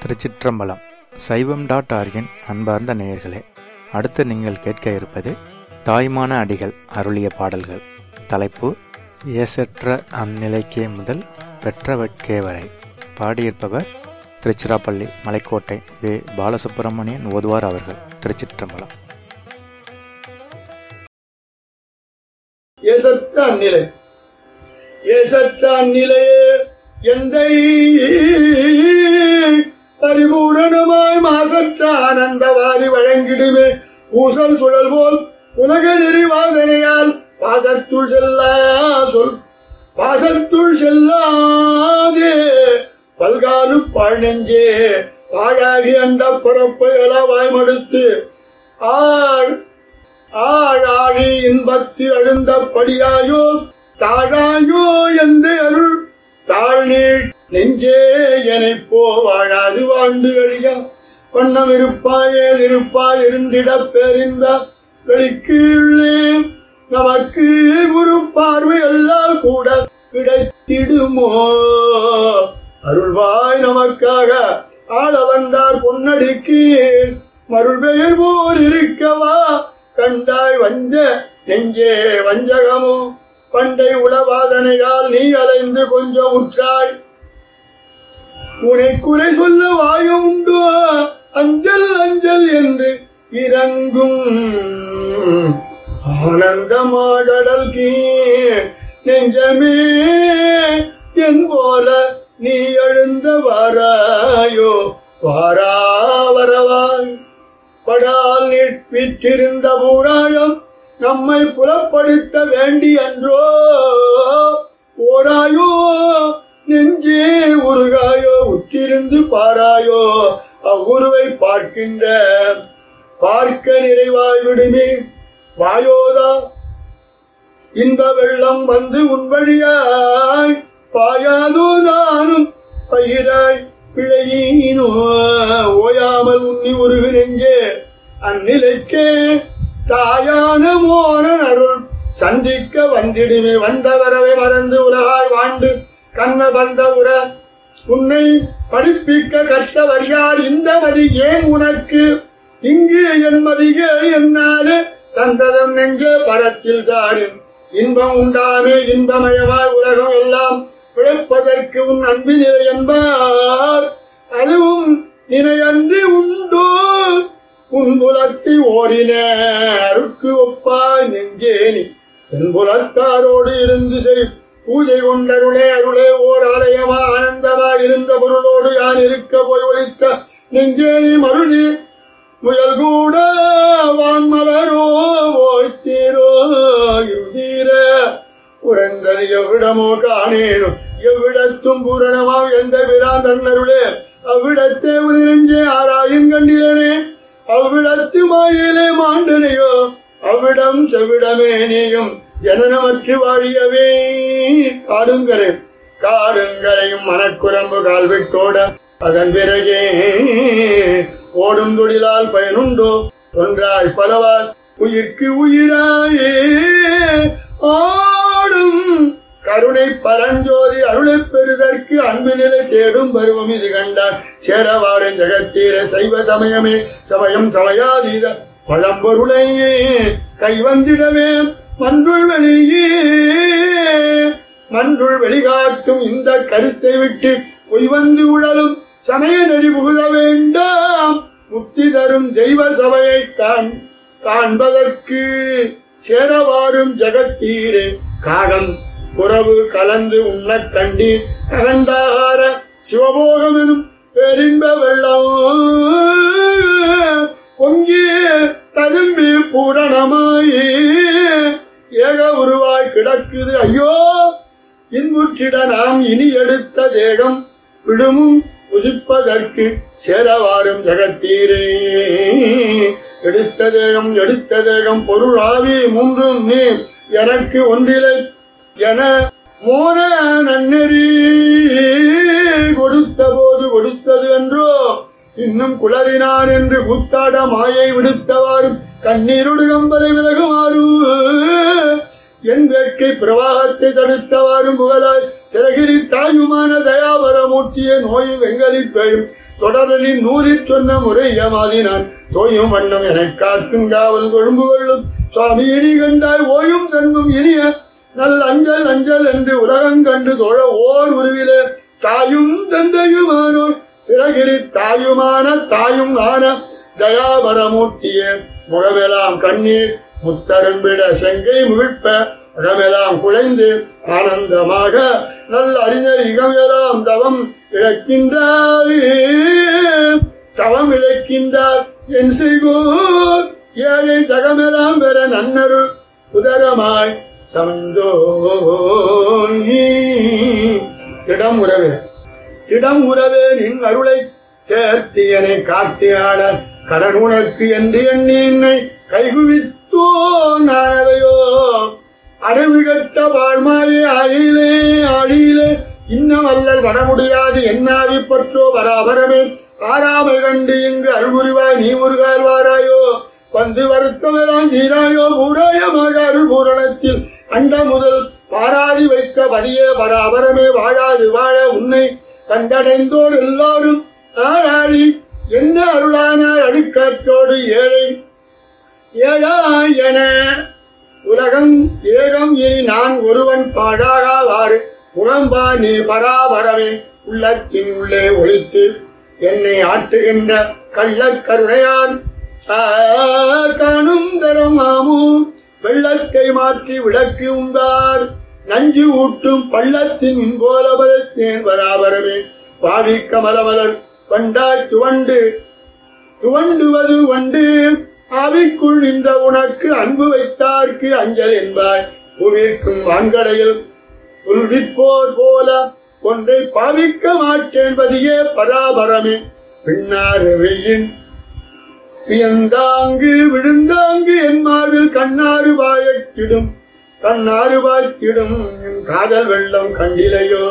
திருச்சிற்றம்பலம் சைவம் டாட் ஆர்கின் அன்பார்ந்த நேயர்களே அடுத்து நீங்கள் கேட்க இருப்பது தாய்மான அடிகள் அருளிய பாடல்கள் தலைப்பு ஏசற்ற அந்நிலைக்கே முதல் பெற்றவர்க்கே வரை பாடியிருப்பவர் திருச்சிராப்பள்ளி மலைக்கோட்டை வே பாலசுப்பிரமணியன் ஓதுவார் அவர்கள் திருச்சிற்றம்பலம் ஏசற்ற அந்நிலை ஏசற்ற அந்நிலையே எந்தை பரிபூரணமாய் மாசற்ற ஆனந்த வாரி வழங்கிடுமே பூசல் சுழல் போல் உலக நெறிவாதனையால் பாசத்துள் செல்லா சொல் பாசத்துள் செல்லாதே பல்காலு பாழ் நெஞ்சே பாழாகி அண்ட பிறப்பை அளவாய் மடுத்து ஆள் ஆழாழி இன்பத்து அழுந்தபடியாயோ தாழாயோ எந்த அருள் தாழ்நீள் நெஞ்சே எனைப் போ வாழாது வாழ்ந்து அழியா வண்ணம் இருப்பாயே இருப்பாய் இருந்திட பேரிந்த வெளிக்கீழே நமக்கு குரு பார்வை எல்லாம் கூட கிடைத்திடுமோ அருள்வாய் நமக்காக ஆள வந்தார் பொன்னடிக்கு மருள் பெயர் போல் இருக்கவா கண்டாய் வஞ்ச நெஞ்சே வஞ்சகமோ பண்டை உளவாதனையால் நீ அலைந்து கொஞ்சம் உற்றாய் உனை குறை சொல்ல வாயு உண்டோ அஞ்சல் அஞ்சல் என்று இறங்கும் ஆனந்தமாகடல் கீழ் நெஞ்சமே என் போல நீ எழுந்த வாராயோ வாரா வரவாய் படால் நிற்பிற்றிருந்த பூராயம் நம்மை புலப்படுத்த வேண்டி அன்றோ ஓராயோ நெஞ்சே உருகாயோ உற்றிருந்து பாராயோ அவ்வுருவை பார்க்கின்ற பார்க்க நிறைவாய் விடுமே வாயோதா இன்ப வெள்ளம் வந்து உன் வழியாய் பாயாதோ நானும் பயிராய் பிழையினோ ஓயாமல் உன்னி உருகு நெஞ்சே அந்நிலைக்கே தாயான மோனன் அருள் சந்திக்க வந்திடுமே வந்தவரவை மறந்து உலகாய் வாழ்ந்து கண்ண பந்த உற உன்னை படிப்பிக்க கற்றவர் யார் இந்த மதி ஏன் உனக்கு இங்கு என் மதிகே என்னாலே தந்ததம் நெஞ்சே பரத்தில் தாரின் இன்பம் உண்டாமே இன்பமயமாய் உலகம் எல்லாம் பிழைப்பதற்கு உன் அன்பு நிலை என்பார் அதுவும் நினையன்றி உண்டோ உன் புலத்தை ஓடின அருக்கு ஒப்பாய் நெஞ்சேனி என் புலத்தாரோடு இருந்து செய் பூஜை கொண்டருளே அருளே ஓர் ஆலயமா ஆனந்தமா இருந்த பொருளோடு யான் இருக்க போய் ஒழித்த நெஞ்சேனி மருளி முயல் கூட வான்மலரோ ஓய்த்தீரோ இறுதீர உழந்தது எவ்விடமோ காணேனும் எவ்விடத்தும் பூரணமாம் எந்த விரான் தன்னருளே அவ்விடத்தே உனிரஞ்சே ஆராயும் கண்டியனே அவ்விடத்து மாயிலே மாண்டனையோ அவ்விடம் செவ்விடமே நீயும் ஜனனமற்று வாழியவே காடுங்கரை காடுங்கரையும் மனக்குரம்பு கால்விட்டோட அதன் பிறகே ஓடும் தொழிலால் பயனுண்டோ ஒன்றாய் பலவால் உயிர்க்கு உயிராயே ஆடும் கருணை பரஞ்சோதி அருளை பெறுதற்கு அன்பு நிலை தேடும் பருவம் இது கண்டான் சேரவாரின் ஜெகத்தீர சைவ சமயமே சமயம் சமயாதீத பழம்பொருளையே கைவந்திடவே மன்றுள் வெளியே மன்றுள் வெளிகாட்டும் இந்த கருத்தை விட்டு உய்வந்து உழலும் சமய நெறி புகுத வேண்டாம் முக்தி தரும் தெய்வ சபையை காண் காண்பதற்கு சேரவாரும் ஜெகத்தீரே காகம் புறவு கலந்து உண்ணக் கண்டி அகண்டார சிவபோகம் எனும் பெரின்ப வெள்ளம் பொங்கி ததும்பி பூரணமாயி ஏக உருவாய் கிடக்குது ஐயோ இன்புற்றிட நாம் இனி எடுத்த தேகம் விடுமும் புதிப்பதற்கு சேரவாரும் ஜகத்தீரே எடுத்த தேகம் எடுத்த தேகம் பொருள் ஆவி மூன்றும் நீ எனக்கு ஒன்றிலை என மோன நன்னெறி கொடுத்த போது கொடுத்தது என்றோ இன்னும் குளறினான் என்று கூத்தாட மாயை விடுத்தவாறும் கண்ணீருடு கம்பலை விலகுமாறு என் வேட்கை பிரவாகத்தை தடுத்தவாறும் புகழாய் சிறகிரி தாயுமான தயாபரமூர்த்திய நோயில் வெங்கலிப்பையும் தொடரலின் நூலிற் சொன்ன முறையமாதினான் தோயும் வண்ணம் எனக் காக்கும் காவல் கொழும்பு கொள்ளும் சுவாமி இனி கண்டாய் ஓயும் சென்னும் இனிய நல் அஞ்சல் அஞ்சல் என்று உலகம் கண்டு தொழ ஓர் உருவிலே தாயும் தந்தையுமானோர் சிறகிரி தாயுமான தாயும் ஆன தயாபரமூர்த்தியே முகமெலாம் கண்ணீர் முத்தரம்பிட செங்கை முகிழ்ப்ப அகமெல்லாம் குழைந்து ஆனந்தமாக நல்ல அறிஞர் இகமெல்லாம் தவம் இழக்கின்றார் தவம் இழக்கின்றார் என் செய்கோர் ஏழை தகமெல்லாம் பெற நன்னருள் உதரமாய் சமைந்தோ திடம் உறவே திடம் உறவே நின் அருளை சேர்த்து என்னை காத்து ஆட கடன் உனக்கு என்று எண்ணி என்னை கைகுவித்தோ நானதையோ அடைவு கட்ட வாழ்மாயே ஆயிலே ஆழியிலே இன்னம் அல்லல் வட முடியாது என்னாவி பற்றோ பராபரமே ஆறாமை கண்டு இங்கு அருள்புரிவாய் நீ முருகால் வாராயோ வந்து வருத்தமெல்லாம் தீராயோ பூராயமாக அருள் பூரணத்தில் அண்ட முதல் பாராதி வைத்த பதியே பராபரமே வாழாது வாழ உன்னை கண்டடைந்தோர் எல்லாரும் ஆழாழி என்ன அருளானார் அடிக்காற்றோடு ஏழை ஏழா என உலகம் ஏகம் இனி நான் ஒருவன் பாழாகாவாறு புறம்பா நீ பராபரமே உள்ளத்தின் உள்ளே ஒழித்து என்னை ஆட்டுகின்ற கள்ளக் கருணையான் ஆ, காணும் தரம் ஆமு வெள்ளத்தை மாற்றி விளக்கு உண்டார் நஞ்சு ஊட்டும் பள்ளத்தின் போல பதத்தேன் பராபரமே பாவி கமலமலர் வண்டாய் துவண்டு துவண்டுவது வண்டு ஆவிக்குள் நின்ற உனக்கு அன்பு வைத்தார்க்கு அஞ்சல் என்பாய் புவிக்கும் வான்கடையில் புல்விற்போர் போல ஒன்றை பாவிக்க மாட்டேன் பதியே பராபரமே பின்னாறு வெயின் வியந்தாங்கு விழுந்தாங்கு என் மார்பில் கண்ணாறு வாயத்திடும் கண்ணாறு வாய்த்திடும் என் காதல் வெள்ளம் கண்டிலையோ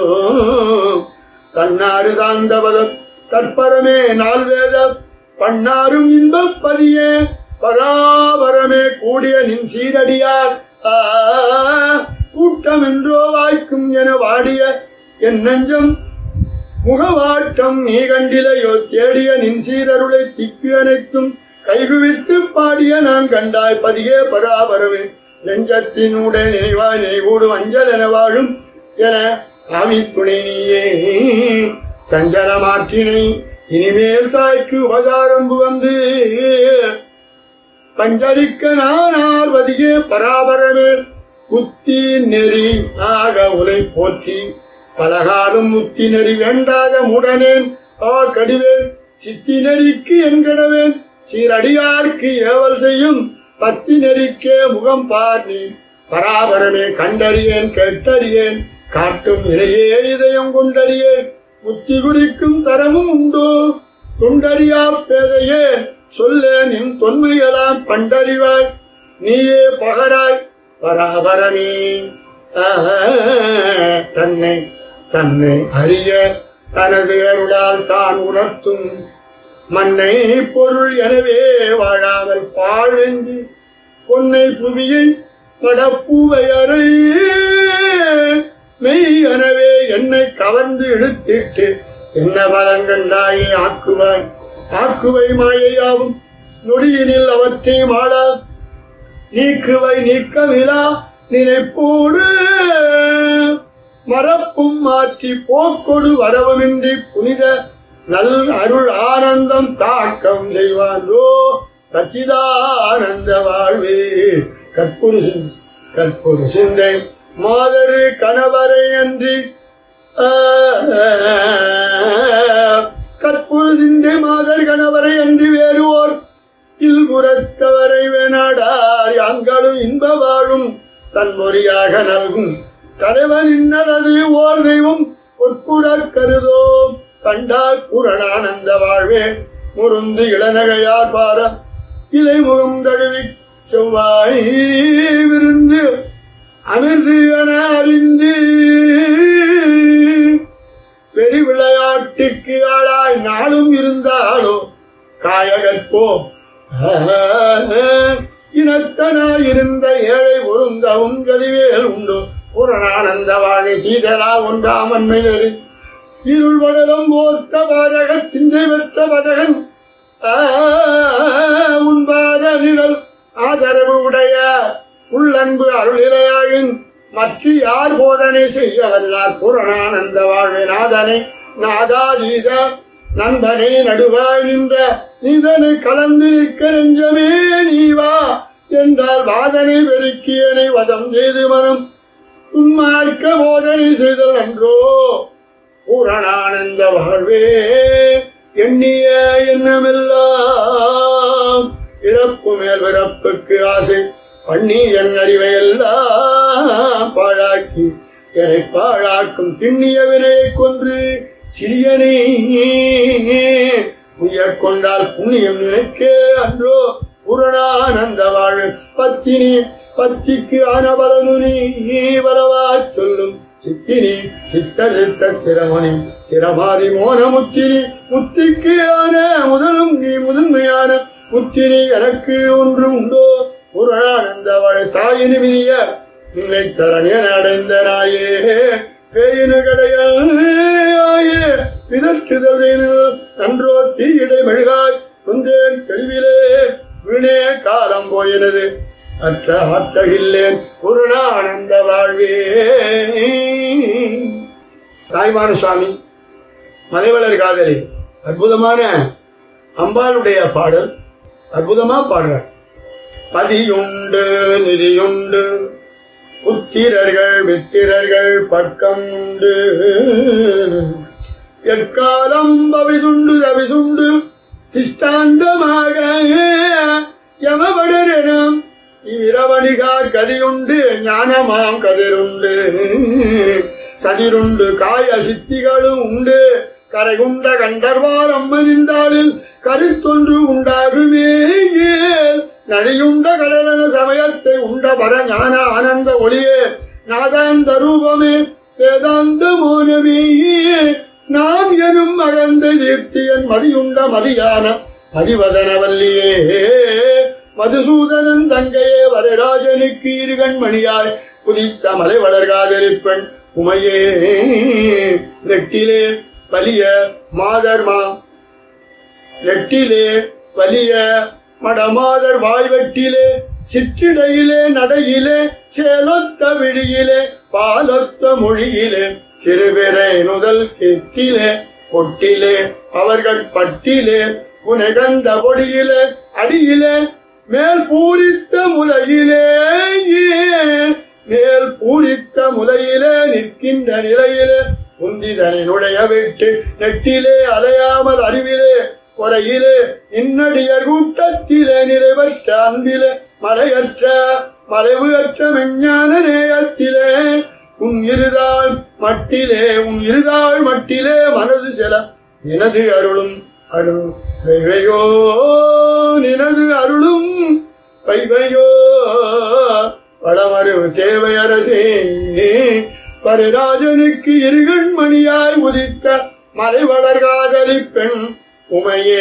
கண்ணாறு சார்ந்தவத தற்பரமே நால்வேத பண்ணாரும் இன்பப் பதியே பராபரமே கூடிய நின் சீரடியார் ஆ, கூட்டம் என்றோ வாய்க்கும் என வாடிய என் நெஞ்சம் முகவாட்டம் நீ கண்டிலையோ தேடிய நின் சீரருளை திக்கு அனைத்தும் கைகுவித்து பாடிய நான் கண்டாய் பதியே பராபரவே நெஞ்சத்தினுடைய நினைவாய் நினைவூடும் அஞ்சல் என வாழும் என ஆவி துணை நீயே சஞ்சலமாற்றினை இனிமேல் தாய்க்கு உபகாரம் வந்து பஞ்சரிக்க நானார் பதியே பராபரமே குத்தி நெறி ஆக உலை போற்றி பலகாலும் முத்தி நெறி வேண்டாத முடனேன் ஆ கடிவேன் சித்தி நெறிக்கு என்கடவேன் சீரடியார்க்கு ஏவல் செய்யும் பத்தி நெறிக்கே முகம் பார் நீ பராபரமே கண்டறியேன் கேட்டறியேன் காட்டும் இலையே இதயம் கொண்டறியேன் முத்தி குறிக்கும் தரமும் உண்டோ தொண்டறியா பேதையே சொல்ல நின் தொன்மையெல்லாம் பண்டறிவாய் நீயே பகராய் பராபரமே ஆஹா, தன்னை தன்னை அறிய தனது அருளால் தான் உணர்த்தும் மண்ணை பொருள் எனவே வாழாமல் பாழெஞ்சி பொன்னை புவியை கடப்புவையறை மெய் எனவே என்னை கவர்ந்து இழுத்திட்டு என்ன பலங்கண்டாயே ஆக்குவாய் ஆக்குவை மாயையாவும் நொடியினில் அவற்றை மாளா நீக்குவை நீக்கவிலா நினைப்போடு மறப்பும் மாற்றி போக்கொடு வரவுமின்றி புனித நல் அருள் ஆனந்தம் தாக்கம் செய்வாரோ சச்சிதானந்த வாழ்வே கற்புரு சிந்தை கற்புரு சிந்தை மாதரு கணவரை அன்றி ஆ, கற்புரு சிந்தை மாதர் கணவரை அன்றி வேறுவோர் இல்புறத்தவரை வேணாடார் யாங்களும் இன்ப வாழும் தன்மொழியாக நல்கும் தலைவன் இன்னது ஓர் தெய்வம் உட்புறக் கருதோ கண்டார் பூரணானந்த வாழ்வே முருந்து இளநகையார் பார இலை முகம் தழுவி செவ்வாய் விருந்து அமிர்து என அறிந்து பெரி விளையாட்டுக்கு ஆளாய் நாளும் இருந்தாலோ காயகற்போம் இனத்தனாயிருந்த ஏழை ஒருந்தவும் கதிவேல் உண்டோ பூரணானந்த வாழை சீதலா ஒன்றாமன்மை நெறி இருள் வடலம் ஓர்த்த பாதக சிந்தை பெற்ற பதகன் ஆ, உண்பாத நிழல் ஆதரவு உடைய உள்ளன்பு அருளிலையாயின் மற்ற யார் போதனை செய்ய வல்லார் பூரணானந்த வாழ்வை நாதனை நாதாதீத நண்பனே நடுவாய் நின்ற நீதனை கலந்து நிற்க நெஞ்சமே நீ வா என்றால் வாதனை பெருக்கியனை வதம் செய்து மனம் துன்மார்க்க போதனை செய்தல் அன்றோ பூரணானந்த வாழ்வே எண்ணிய எண்ணமெல்லாம் இறப்பு மேல் பிறப்புக்கு ஆசை பண்ணி என் அறிவை எல்லாம் பாழாக்கி என்னை பாழாக்கும் திண்ணிய வினையை கொன்று சிறியனை உயர் கொண்டால் புண்ணியம் நினைக்கே அன்றோ புரணானந்த வாழ் பத்தினி பத்திக்கு ஆனபலனு நீ பலவா சொல்லும் சித்தினி சித்த சித்த திறமணி திறமாதி மோன முத்தினி முத்திக்கு ஆன முதலும் நீ முதன்மையான முத்தினி எனக்கு ஒன்று உண்டோ புரணானந்த வாழ் தாயினு வினிய நின்னை தரணியன அடைந்த நாயே பேயினு கடையாயே பிதற்றுதலில் நன்றோ தீயிடை மெழுகாய் குந்தேன் தெளிவிலே வீணே காலம் போயினது அற்ற ஆற்றகில்லேன் குருணானந்த வாழ்வே தாய்மான சுவாமி மலைவளர் காதலி அற்புதமான அம்பாளுடைய பாடல் அற்புதமா பாடுறார் பதியுண்டு நிதியுண்டு புத்திரர்கள் மித்திரர்கள் பக்கம் உண்டு எக்காலம் பவிதுண்டு தவிதுண்டு திஷ்டாந்தமாக யமபடரெனம் இவ்விரவணிகா கதியுண்டு ஞானமாம் கதிருண்டு சதிருண்டு காய சித்திகளும் உண்டு கரைகுண்ட கண்டர்வார் அம்மனின்றாளில் கருத்தொன்று உண்டாகுமே நதியுண்ட கடலன சமயத்தை உண்ட பர ஞான ஆனந்த ஒளியே நாகாந்த ரூபமே வேதாந்த மோனமே நாம் எனும் மகந்த தீர்த்தியன் மதியுண்ட மதியான மதிவதனவல்லியே மதுசூதனன் தங்கையே வரராஜனுக்கு இருகண் மணியாய் புதித்த மலை வளர்காதலிப்பெண் உமையே நெட்டிலே வலிய மாதர்மா நெட்டிலே வலிய மடமாதர் வாய்வெட்டிலே சிற்றிடையிலே நடையிலே சேலொத்த விழியிலே பாலொத்த மொழியிலே சிறுபிறை முதல் கெட்டிலே பொட்டிலே அவர்கள் பட்டிலே புனகந்த பொடியிலே அடியிலே மேல் பூரித்த முலையிலே மேல் பூரித்த முலையிலே நிற்கின்ற நிலையிலே உந்திதனை நுழைய விட்டு நெட்டிலே அலையாமல் அறிவிலே குறையிலே இன்னடியர் கூட்டத்திலே நிறைவற்ற அன்பிலே மலையற்ற மலைவு அற்ற மெஞ்ஞான நேயத்திலே உன் இருதாள் மட்டிலே உன் இருதாள் மட்டிலே மனது செல நினது அருளும் அருள் வைவையோ நினது அருளும் வைவையோ வளமரு தேவை அரசே பரராஜனுக்கு இருகண் மணியாய் உதித்த மலை வளர்காதலி பெண் உமையே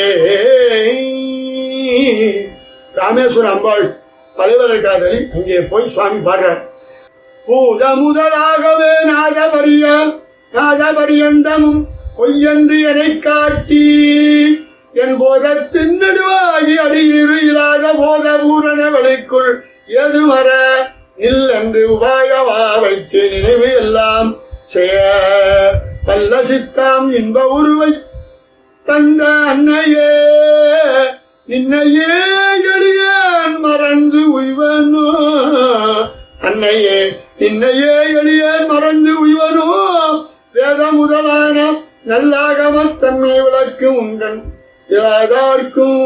ராமேஸ்வர அம்பாள் மலைவளர் காதலி அங்கே போய் சுவாமி பாடுறார் பூத முதலாகவே நாதபரிய நாதபரியந்தமும் பொய்யன்று எனை காட்டி என் போதத்தின் நடுவாகி அடியிரு இல்லாத போத பூரண வழிக்குள் எது வர நில் என்று உபாயமா வைத்து நினைவு எல்லாம் செய்ய வல்ல சித்தாம் இன்ப உருவை தந்த அன்னையே நின்னையே எளியன் மறந்து உய்வனோ அன்னையே நின்னையே எளியன் மறந்து உய்வனோ வேத முதலான நல்லாகமத் தன்மை விளக்கும் உண்டன் இல்லாதார்க்கும்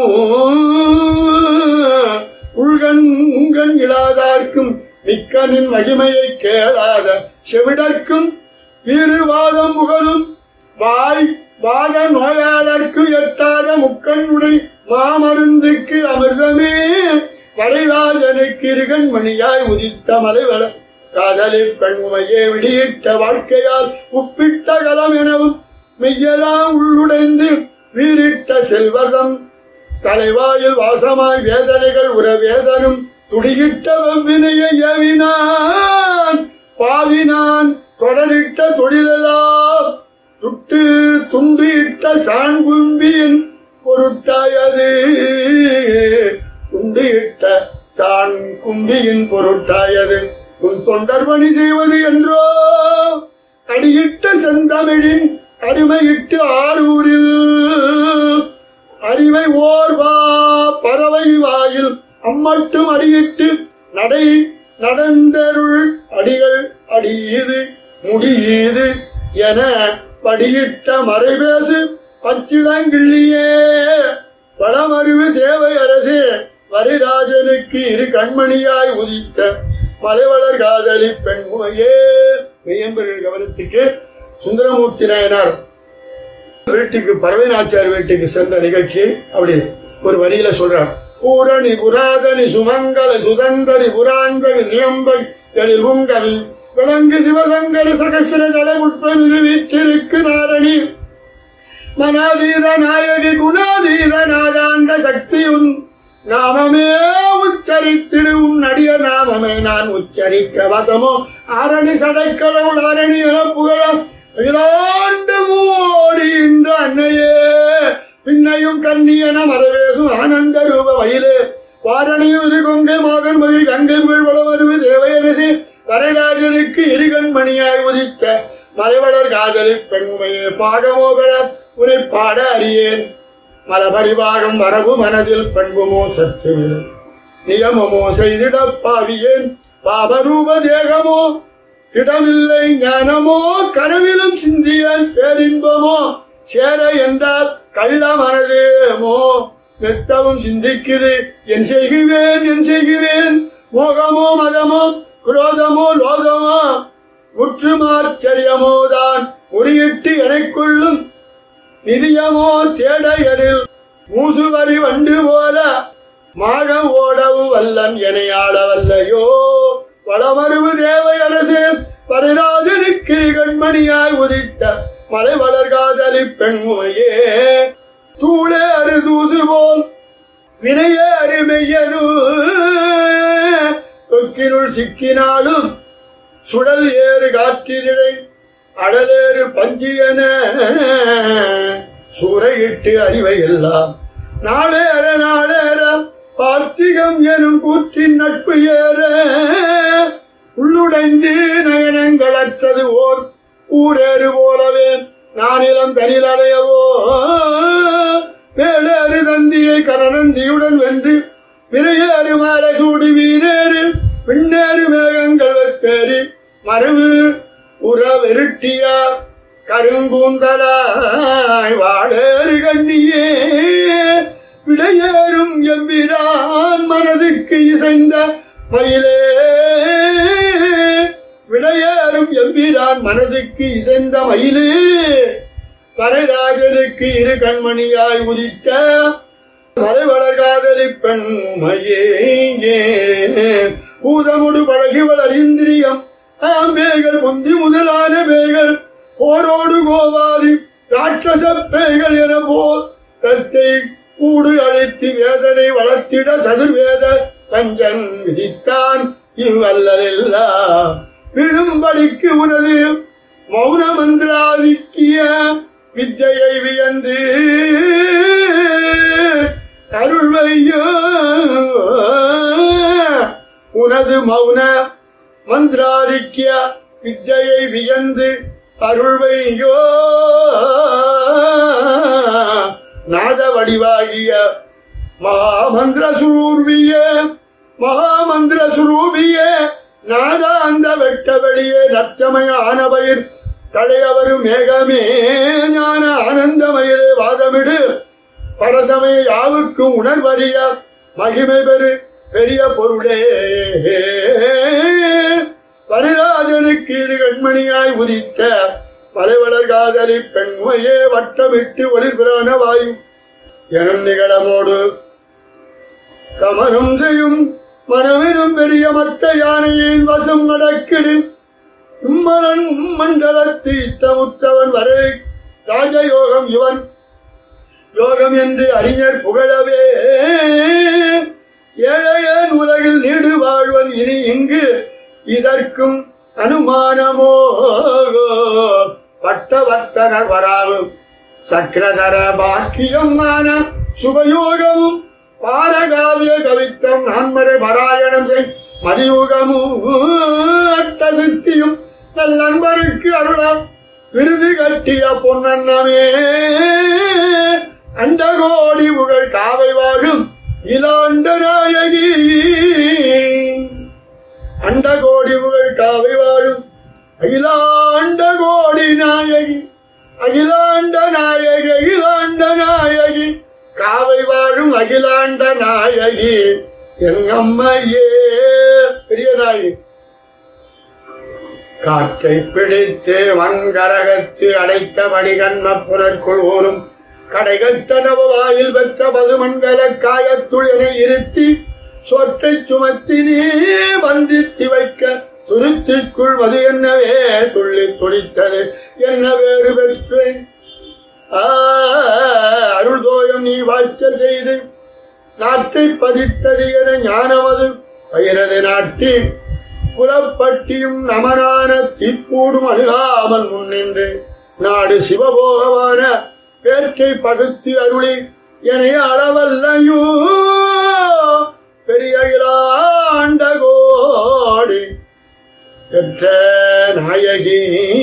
உள்கண் உங்கண் இல்லாதார்க்கும் மிக்கனின் மகிமையை கேளாத செவிடர்க்கும் வீறுவாதம் புகழும் வாய் வாத நோயாளர்க்கு எட்டாத முக்கண்ணுடை மாமருந்துக்கு அமிர்தமே வரைராஜனுக்கு இருகண் மணியாய் உதித்த மலைவள காதலில் பெண்மையே விடியிட்ட வாழ்க்கையால் உப்பிட்ட கலம் எனவும் மெய்யெல்லாம் உள்ளுடைந்து வீரிட்ட செல்வதம் தலைவாயில் வாசமாய் வேதனைகள் உறவேதனும் துடியிட்ட வெவ்வினையை ஏவினான் பாவினான் தொடரிட்ட தொழிலெல்லாம் துட்டு துண்டு இட்ட சாண்கும்பியின் பொருட்டாயது துண்டு இட்ட சான் கும்பியின் பொருட்டாயது உன் தொண்டர் பணி செய்வது என்றோ அடியிட்ட செந்தமிழின் அருமையிட்டு ஆரூரில் அறிவை ஓர்வா பறவை வாயில் அம்மட்டும் அடியிட்டு நடை நடந்தருள் அடிகள் அடியீது முடியீது என படியிட்ட மறைபேசு பச்சிடங்கிள்ளியே வளமறிவு தேவை அரசே வரிராஜனுக்கு இரு கண்மணியாய் உதித்த மலைவளர் காதலி பெண்முகையே மெய்யன்பர்கள் கவனத்துக்கு சுந்தரமூர்த்தி நாயனார் வீட்டுக்கு பறவை நாச்சியார் வீட்டுக்கு சென்ற நிகழ்ச்சி அப்படி ஒரு வரியில சொல்றார் பூரணி புராதனி சுமங்கல சுதந்தரி புராந்தகி நியம்பை எழில் உங்கவி விளங்கு சிவசங்கர சகசிர தடை உட்பது வீட்டிற்கு நாரணி மனாதீத நாயகி குணாதீத நாதாண்ட சக்தியுன் நாமமே உச்சரித்திடு உன் அடிய நாமமே நான் உச்சரிக்க வதமோ ஆரணி சடைக்கடவுள் ஆரணி என புகழ இராண்டு மூடி என்ற அன்னையே பின்னையும் கண்ணியன மரவேசும் ஆனந்த ரூப வயலே வாரணியும் இரு கொங்கை மாதன் மகிழ் கங்கை புகழ் வளமருவு தேவையரசி வரராஜனுக்கு இருகண் மணியாய் உதித்த மலைவளர் காதலி பெண்மையே பாகமோகர உனை பாட அறியேன் மலபரிவாகம் வரவு மனதில் பண்புமோ சற்று நியமமோ செய்திட பாவியேன் பாபரூப தேகமோ இடமில்லை ஞானமோ கனவிலும் சிந்திய பேரின்பமோ சேர என்றால் கள்ள மனதேமோ மெத்தவும் சிந்திக்குது என் செய்குவேன் என் செய்குவேன் மோகமோ மதமோ குரோதமோ லோகமோ முற்றுமாச்சரியமோ தான் உரியிட்டு எனக்குள்ளும் நிதியமோ தேடையரில் மூசுவரி வண்டு போல மாகம் ஓடவும் வல்லன் எனையாள வல்லையோ வளமருவு தேவை அரசே பரிராஜனுக்கு கண்மணியாய் உதித்த மலை வளர்காதலி பெண்முமையே தூளே அரு தூது போல் வினையே அருமையரு கொக்கினுள் சிக்கினாலும் சுடல் ஏறு காற்றினை அடலேறு பஞ்சியன சூறையிட்டு அறிவை எல்லாம் நாளேற நாளேற பார்த்திகம் எனும் கூற்றின் நட்பு ஏற உள்ளுடைந்து நயனங்களற்றது ஓர் ஊரேறு போலவே நானிலம் தனிலறையவோ வேளேறு தந்தியை கரணந்தியுடன் வென்று விரையேறு மாலை சூடி வீரேறு பின்னேறு மேகங்கள் வெப்பேறு மறுவு உறவெருட்டிய கருங்கூந்தலாய் வாழேறு கண்ணியே விடையேறும் எம்பிரான் மனதுக்கு இசைந்த மயிலே விடையேறும் எம்பிரான் மனதுக்கு இசைந்த மயிலே பரராஜனுக்கு இரு கண்மணியாய் உதித்த மலைவளர் காதலி பெண்மையே பூதமுடு பழகி வளர் இந்திரியம் ஆம்பேகள் முந்தி முதலான பேய்கள் போரோடு கோவாதி ராட்சச பேய்கள் என போல் தத்தை கூடு அழித்து வேதனை வளர்த்திட சதுர்வேத பஞ்சன் விதித்தான் இவ்வல்லலெல்லாம் விழும்படிக்கு உனது மௌன மந்திராதிக்கிய வித்தையை வியந்து அருள்வையோ உனது மௌன மந்திராதிக்கிய வித்தையை வியந்து அருள்வையோ நாத வடிவாகிய மகாமந்திர சுரூர்விய மகாமந்திர சுரூபிய நாத அந்த வெட்ட வெளியே நற்றமய ஆனபயிர் தடையவரு மேகமே ஞான ஆனந்தமயிலே வாதமிடு பரசமய யாவுக்கும் உணர்வறிய மகிமை பெரு பெரிய பொருளே பரிராஜனுக்கு இரு கண்மணியாய் உதித்த மலைவளர் காதலி பெண்மையே வட்டமிட்டு ஒளிர்பிரான வாயு எனும் நிகழமோடு கமனம் செய்யும் மனமெனும் பெரிய மத்த யானையின் வசம் நடக்கிடு உம்மனன் மண்டலத்து இட்டமுற்றவன் வரை ராஜயோகம் இவன் யோகம் என்று அறிஞர் புகழவே ஏழையன் உலகில் நீடு வாழ்வன் இனி இங்கு இதற்கும் அனுமானமோ பட்டவர்த்தனர் வராவும் சக்கரதர பாக்கியமான சுபயோகமும் பாரகாவிய கவித்தம் நான்மறை பாராயணம் செய் மதியுகமும் அட்ட சித்தியும் நல் நண்பருக்கு அருளாம் விருது கட்டிய பொன்னன்னமே அண்டகோடி உகள் காவை வாழும் இலாண்ட நாயகி அண்டகோடி உகள் காவை வாழும் அகிலாண்ட கோடி நாயகி அகிலாண்ட நாயகி அகிலாண்ட நாயகி காவை வாழும் அகிலாண்ட நாயகி என் அம்மையே பெரிய நாயகி காற்றை பிடித்து வன்கரகத்து அடைத்தபடி கண்ம புனர்க்குள் ஊறும் கடைகட்ட நவவாயில் பெற்ற பதுமண்கல காயத்துள் என இருத்தி சொற்றை சுமத்தினே வந்தித்தி வைக்க துருத்திக்குள் மது என்னவே துள்ளி துடித்தது என்ன வேறு பெற்றேன் ஆ, அருள் தோயம் நீ வாய்ச்சல் செய்து நாட்டை பதித்தது என ஞானமது பயிரது நாட்டி புறப்பட்டியும் நமனான தீப்பூடும் அணுகாமல் முன்னின்று நாடு சிவபோகமான பேற்றை பகுத்து அருளி என அளவல்லையோ பெரிய இலாண்ட கோடி பெற்ற நாயகி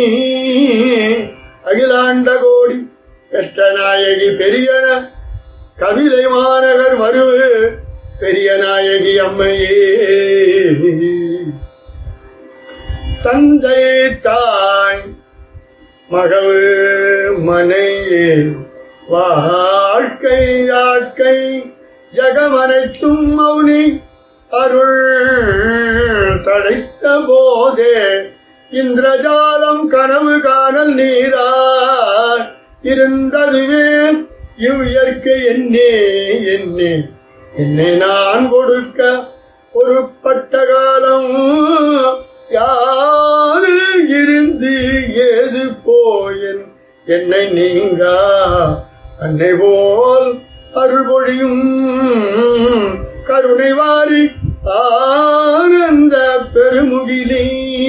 அகிலாண்ட கோடி பெற்ற நாயகி பெரியன கவிலை மாநகர் மருவு பெரிய நாயகி அம்மையே தந்தை தாய் மகவு மனை வாழ்க்கை யாக்கை ஜகமனைத்தும் மௌனி அருள் தடைத்த போதே இந்திரஜாலம் கனவு காணல் நீரார் இருந்ததுவே இவ் இயற்கை என்னே என்னே என்னை நான் கொடுக்க பொறுப்பட்ட காலம் யாது இருந்து ஏது போயன் என்னை நீங்கா அன்னை போல் அருள்பொழியும் கருணை வாரி ஆனந்த பெருமுகிலே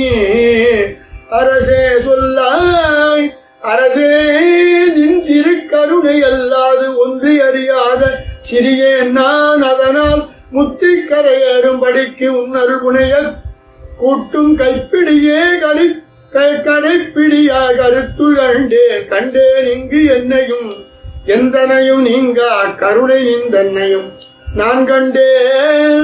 அரசே சொல்லாய் அரசே நின் திருக்கருணை அல்லாது ஒன்று அறியாத சிறியேன் நான் அதனால் முத்தி கரையேறும்படிக்கு உன் அருள்புனைய கூட்டும் கைப்பிடியே கழி கை- கடைப்பிடியா கருத்துள் கண்டேன் கண்டேன் இங்கு என்னையும் எந்தனையும் நீங்க கருணை இந்தன்னையும் நான் கண்டேன்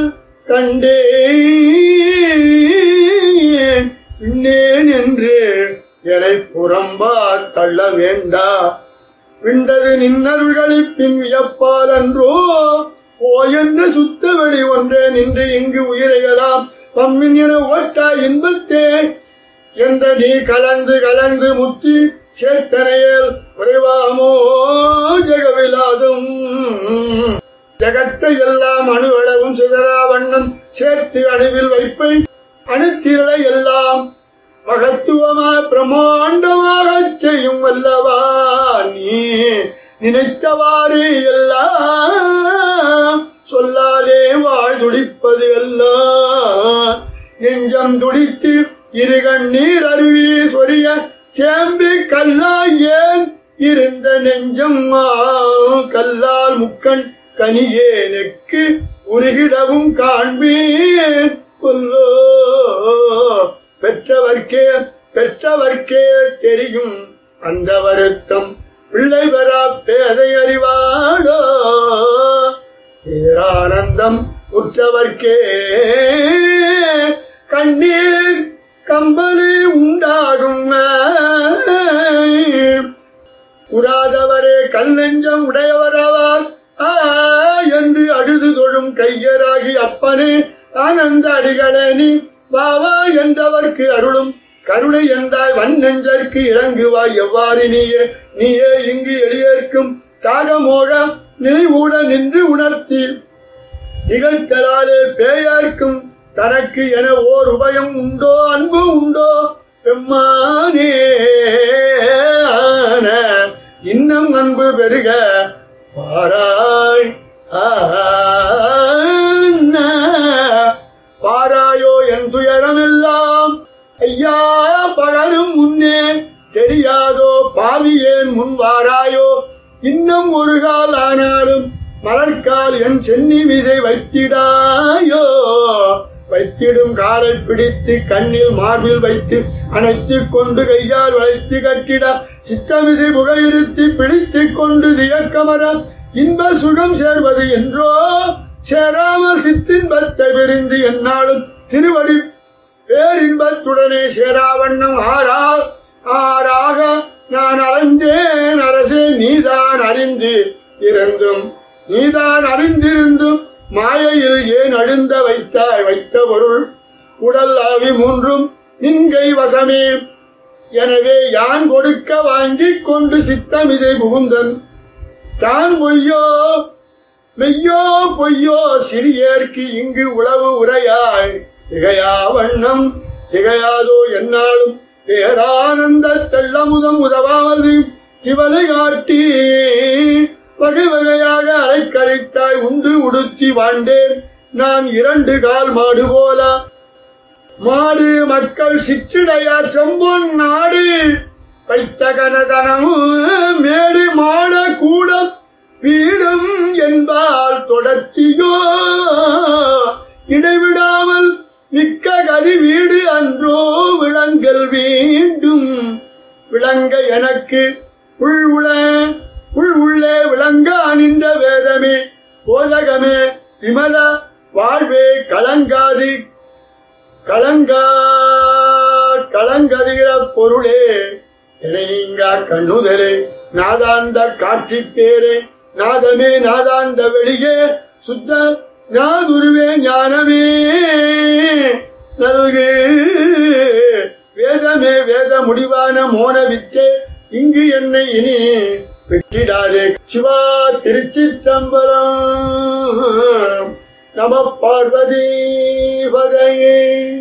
கண்டேன் இன்னேன் என்று என்னை புறம்பா தள்ள வேண்டா விண்டது நின்னருள்களிப் பின் வியப்பால் அன்றோ ஓ என்ற சுத்த வெளி ஒன்றே நின்று இங்கு உயிரையலாம் பம்மின் என ஓட்டா இன்பத்தே என்ற நீ கலந்து கலந்து முத்தி சேர்த்தனையல் குறைவாமோ ஜெகவிலாதும் ஜகத்தை எல்லாம் அணுவளவும் சிதறா வண்ணம் சேர்த்து அணுவில் வைப்பை அணுத்திரளை எல்லாம் மகத்துவமா பிரமாண்டமாகச் செய்யும் வல்லவா நீ நினைத்தவாறு எல்லாம் சொல்லாலே வாழ் துடிப்பது எல்லாம் நெஞ்சம் துடித்து இரு கண்ணீர் அருவி சொரிய தேம்பி கல்லாய் ஏன் இருந்த நெஞ்சம் ஆ, கல்லால் முக்கண் கனியேனுக்கு உருகிடவும் காண்பேன் கொல்லோ பெற்றவர்க்கே பெற்றவர்க்கே தெரியும் அந்த வருத்தம் பிள்ளை வரா பேதை அறிவாடோ பேரானந்தம் உற்றவர்க்கே கண்ணீர் கம்பளி உண்டாகும் உராதவரே கல் நெஞ்சம் உடையவரவார் ஆ என்று அழுது தொழும் கையராகி அப்பனே ஆனந்த அடிகளே நீ வாவா என்றவர்க்கு அருளும் கருணை என்றாய் வன் நெஞ்சற்கு இறங்குவாய் எவ்வாறு நீயே நீயே இங்கு எளியேற்கும் தாகமோக நினைவூட நின்று உணர்த்தி நிகழ்த்தலாலே பேயார்க்கும் தனக்கு என ஓர் உபயம் உண்டோ அன்பு உண்டோ பெம்மானே ஆன இன்னும் அன்பு பெருக பாராய் ஆன பாராயோ என் துயரமெல்லாம் ஐயா பகரும் முன்னே தெரியாதோ மலர்கால் என் சென்னி மீதை வைத்திடாயோ வைத்திடும் காலை பிடித்து கண்ணில் மார்பில் வைத்து அணைத்துக் கொண்டு கையால் வளைத்து கட்டிட சித்தமிதை புகையிருத்தி பிடித்துக் கொண்டு தியக்கமர இன்ப சுகம் சேர்வது என்றோ சேராமல் சித்தின்பத்தை விரிந்து என்னாலும் திருவடி பேரின்பத்துடனே சேராவண்ணம் ஆறா ஆறாக நான் அலைந்தேன் அரசே நீதான் அறிந்து இருந்தும் நீதான் அறிந்திருந்தும் மாயையில் ஏன் அழுந்த வைத்தாய் வைத்த பொருள் உடல் ஆவி மூன்றும் நின்கை வசமே எனவே யான் கொடுக்க வாங்கிக் கொண்டு சித்தம் இதை புகுந்தன் தான் பொய்யோ மெய்யோ பொய்யோ சிறியேற்கு இங்கு உளவு உரையாய் திகையா வண்ணம் திகையாதோ என்னாலும் பேரானந்த தெள்ளமுதம் உதவாவது சிவலை காட்டி வகை வகையாக அலைக்கழித்தாய் உண்டு உடுத்தி வாழ்ந்தேன் நான் இரண்டு கால் மாடு போல மாடு மக்கள் சிற்றிடையார் செம்பொன் நாடு வைத்த கனதனம் மேடு மாட கூட வீடும் என்பால் தொடர்ச்சியோ இடைவிடாமல் மிக்க கதி வீடு அன்றோ விளங்கல் வேண்டும் விளங்க எனக்கு உள் உள உள் உள்ளே விளங்க நின்ற வேதமே போதகமே விமல வாழ்வே கலங்காது கலங்கா கலங்கதிர பொருளே என நீங்கா கண்ணுதலே நாதாந்த காற்றிப்பேரே நாதமே நாதாந்த வெளியே சுத்த நாதுருவே ஞானமே நல்கு வேதமே வேத முடிவான மோன வித்தே இங்கு என்னை இனி விட்டிடாதே சிவா திருச்சிற்றம்பலம் நம பார்வதி பகையே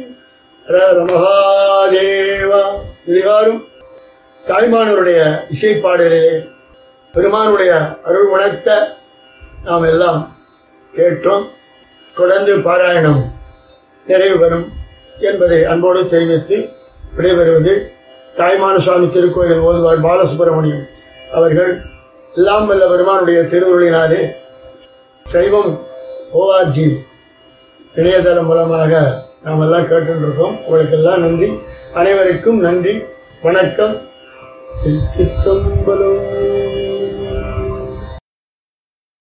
மகாதேவா இதுகாரும் தாய்மானவருடைய இசைப்பாடலிலே பெருமானுடைய அருள் உணர்த்த நாம் எல்லாம் கேட்டோம் தொடர்ந்து பாராயணம் நிறைவு பெறும் என்பதை அன்போடு தெரிவித்து விடைபெறுவது தாய்மான சுவாமி திருக்கோயில் ஓதுவார் பாலசுப்பிரமணியம் அவர்கள் எல்லாம் வல்ல பெருமானுடைய திருவுருளினாலே சைவம் ஓஆர்ஜி இணையதளம் மூலமாக நாம் எல்லாம் கேட்டுருக்கோம் உங்களுக்கு எல்லாம் நன்றி அனைவருக்கும் நன்றி வணக்கம் சிற்றம்பலம்